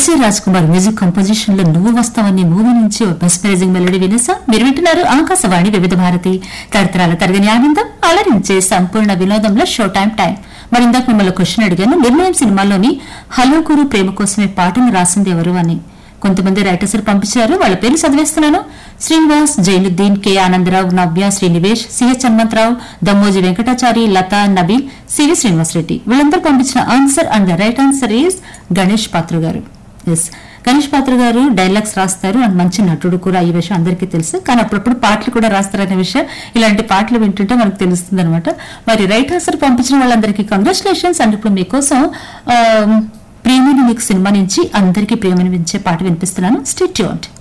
SA Raj Kumar music composition లో నువ్వు వస్తావని మూవీ నుంచి మెస్పరైజింగ్ మెలడీ వినసా మీరు వింటున్నారు ఆకాశవాణి వివిధ భారతి తరతరాల తరగని ఆనందం అలరించే సంపూర్ణ వినోదంలో షో టైం టైం మరి ఇందాక మిమ్మల్ని క్వశ్చన్ అడిగాను నిర్ణయం సినిమాలోని హలో గురు ప్రేమ కోసమే పాటను రాసింది ఎవరు అని కొంతమంది రైటర్స్ పంపించారు వాళ్ళ పేరు చదివేస్తున్నాను Srinivas Zainuddin K Anandarao Navya Srinivesh CH Hanumantharao Dammoji Venkatachari Latha Nabeel CV Srinivas Reddy వీళ్ళందరూ పంపించిన answer and the right answer is Ganesh Patra గారు ఎస్ గణేష్ పాత్ర గారు డైలాగ్స్ రాస్తారు అండ్ మంచి నటుడు కూడా ఈ విషయం అందరికీ తెలుసు కానీ అప్పుడప్పుడు పాటలు కూడా రాస్తారనే విషయం ఇలాంటి పాటలు వింటుంటే మనకు తెలుస్తుంది అనమాట మరి రైట్ ఆన్సర్ పంపించిన వాళ్ళందరికీ కంగ్రాచులేషన్స్ అండ్ ఇప్పుడు మీకోసం ఆ, ప్రేమని మీకు సినిమా నుంచి అందరికీ ప్రేమని వించే పాట వినిపిస్తున్నాను స్టేట్